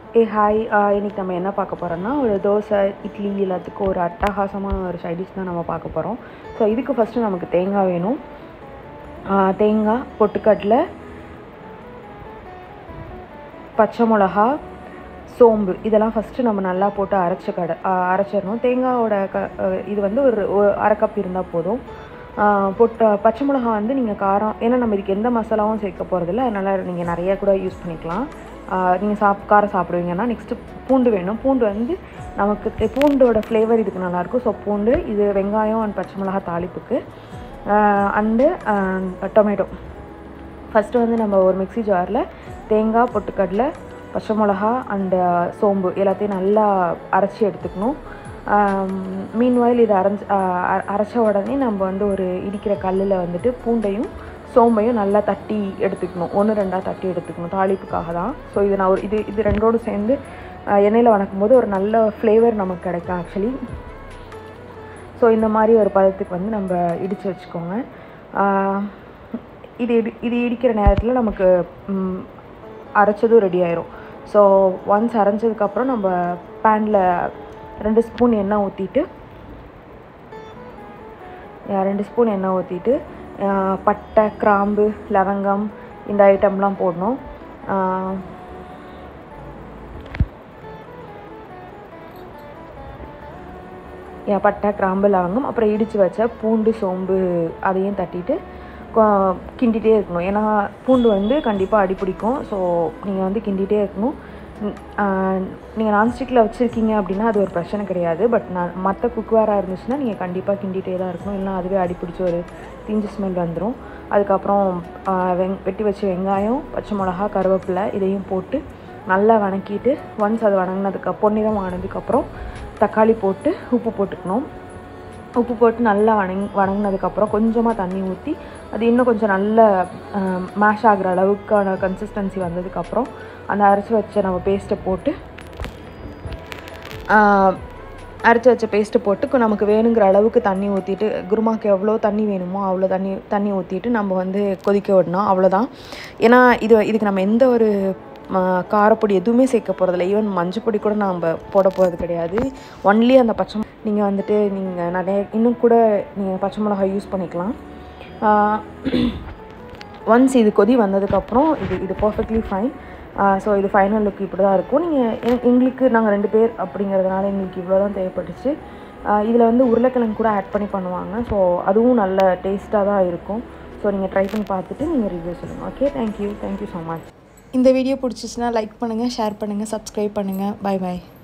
ஏ hi இன்னைக்கு நம்ம என்ன பார்க்க போகிறோம்னா ஒரு தோசை இட்லி எல்லாத்துக்கும் ஒரு அட்டகாசமான ஒரு சைடிஷ் தான் நம்ம பார்க்க போகிறோம் ஸோ இதுக்கு ஃபஸ்ட்டு நமக்கு தேங்காய் வேணும் ஆ, தேங்காய் பொட்டுக்கடலை பச்சை மிளகா சோம்பு இதெல்லாம் ஃபஸ்ட்டு நம்ம நல்லா போட்டு அரைச்ச கடை அரைச்சிடணும் தேங்காயோட க அஹ் இது வந்து ஒரு ஒரு அரை கப் இருந்தால் போதும் ஆஹ் பொட்டு பச்சை மிளகா வந்து நீங்கள் காரம் ஏன்னா நம்ம இதுக்கு எந்த மசாலாவும் சேர்க்க போகிறதில்ல அதனால் நீங்கள் நிறைய கூட யூஸ் பண்ணிக்கலாம் நீங்கள் சாப் காரம் சாப்பிடுவீங்கன்னா நெக்ஸ்ட்டு பூண்டு வேணும் பூண்டு வந்து நமக்கு தெ- பூண்டோட ஃப்ளேவர் இதுக்கு நல்லாயிருக்கும் ஸோ பூண்டு இது வெங்காயம் அண்ட் பச்சை மிளகா தாளிப்புக்கு அண்டு டொமேட்டோ ஃபஸ்ட்டு வந்து நம்ம ஒரு மிக்ஸி ஜாரில் தேங்காய் பொட்டுக்கடலை பச்சை மிளகா அண்டு சோம்பு எல்லாத்தையும் நல்லா அரைச்சி எடுத்துக்கணும் மீன்வாயில் இதை அரைஞ்சி அரைச்ச உடனே நம்ம வந்து ஒரு இடிக்கிற கல்லில் வந்துட்டு பூண்டையும் சோம்பையும் நல்லா தட்டி எடுத்துக்கணும் ஒன்று ரெண்டாக தட்டி எடுத்துக்கணும் தாளிப்புக்காக தான் ஸோ இது நான் ஒரு இது இது ரெண்டோடு சேர்ந்து ஆஹ் எண்ணெயில் வணக்கும் போது ஒரு நல்ல ஃப்ளேவர் நமக்கு கிடைக்கும் ஆக்சுவலி ஸோ இந்த மாதிரி ஒரு பதத்துக்கு வந்து நம்ம இடித்து வச்சுக்கோங்க ஆஹ் இது இடி இது இடிக்கிற நேரத்தில் நமக்கு ம், அரைச்சதும் ரெடி ஆயிரும் ஸோ ஒன்ஸ் அரைஞ்சதுக்கப்புறம் நம்ம பேனில் ரெண்டு ஸ்பூன் எண்ணெய் ஊற்றிட்டு ரெண்டு ஸ்பூன் எண்ணெய் ஊற்றிட்டு பட்டை கிராம்பு லவங்கம் இந்த ஐட்டம்லாம் போடணும் ஆஹ் ஏன் பட்டை கிராம்பு லவங்கம் அப்புறம் இடித்து வச்ச பூண்டு சோம்பு அதையும் தட்டிட்டு கொ- கிண்டிகிட்டே இருக்கணும் ஏன்னா பூண்டு வந்து கண்டிப்பாக அடி பிடிக்கும் ஸோ நீங்கள் வந்து கிண்டிகிட்டே இருக்கணும் நீங்கள் நான்ஸ்டிக்கில் வச்சுருக்கீங்க அப்படின்னா அது ஒரு பிரச்சனை கிடையாது பட் நான் மற்ற குக்வேராக இருந்துச்சுன்னா நீங்கள் கண்டிப்பாக கிண்டிகிட்டே தான் இருக்கணும் இல்லைனா அதுவே அடி பிடிச்சி ஒரு தீஞ்சு ஸ்மெல் வந்துடும் அதுக்கப்புறம் ஆ, வெங் வெட்டி வச்ச வெங்காயம் பச்சை மிளகா கருவேப்பிலை இதையும் போட்டு நல்லா வணக்கிட்டு ஒன்ஸ் அது வணங்கினதுக்கு பொன்னிறம் ஆனதுக்கப்புறம் தக்காளி போட்டு உப்பு போட்டுக்கணும் உப்பு போட்டு நல்லா வணங் வணங்கினதுக்கப்புறம் கொஞ்சமாக தண்ணி ஊற்றி அது இன்னும் கொஞ்சம் நல்ல மேஷ் ஆகுற அளவுக்கான கன்சிஸ்டன்சி வந்ததுக்கப்புறம் அந்த அரைச்சி வச்ச நம்ம பேஸ்ட்டை போட்டு ஆஹ், அரைச்சி வச்ச பேஸ்ட்டு போட்டு கு- நமக்கு வேணுங்கிற அளவுக்கு தண்ணி ஊற்றிட்டு குருமாக்கு எவ்வளோ தண்ணி வேணுமோ அவ்வளோ தண்ணி தண்ணி ஊற்றிட்டு நம்ம வந்து கொதிக்க விடணும் அவ்வளோதான் ஏன்னா இது இதுக்கு நம்ம எந்த ஒரு ம, காரப்பொடி எதுவுமே சேர்க்க போகிறதில்ல ஈவன் மஞ்சள் பொடி கூட நம்ம போட போகிறது கிடையாது ஒன்லி அந்த பச்சை நீங்கள் வந்துட்டு நீங்கள் நிறைய இன்னும் கூட நீங்கள் பச்சை மிளகாய் யூஸ் பண்ணிக்கலாம் ஒன்ஸ் இது கொதி வந்ததுக்கப்புறம் இது இது பர்ஃபெக்ட்லி ஃபைன் ஸோ இது ஃபைனல் லுக் இப்படி தான் இருக்கும் நீங்கள் எங்களுக்கு நாங்கள் ரெண்டு பேர் அப்படிங்கிறதுனால எங்களுக்கு இவ்வளோ தான் தேவைப்பட்டுச்சு இதில் வந்து உருளைக்கிழங்கு கூட ஆட் பண்ணி பண்ணுவாங்க ஸோ அதுவும் நல்ல டேஸ்ட்டாக தான் இருக்கும் ஸோ நீங்கள் ட்ரை பண்ணி பார்த்துட்டு நீங்கள் ரிவ்யூ சொல்லுங்கள் okay thank you thank you so much இந்த வீடியோ பிடிச்சிச்சின்னா லைக் பண்ணுங்கள் ஷேர் பண்ணுங்கள் சப்ஸ்கிரைப் பண்ணுங்கள் பை பாய்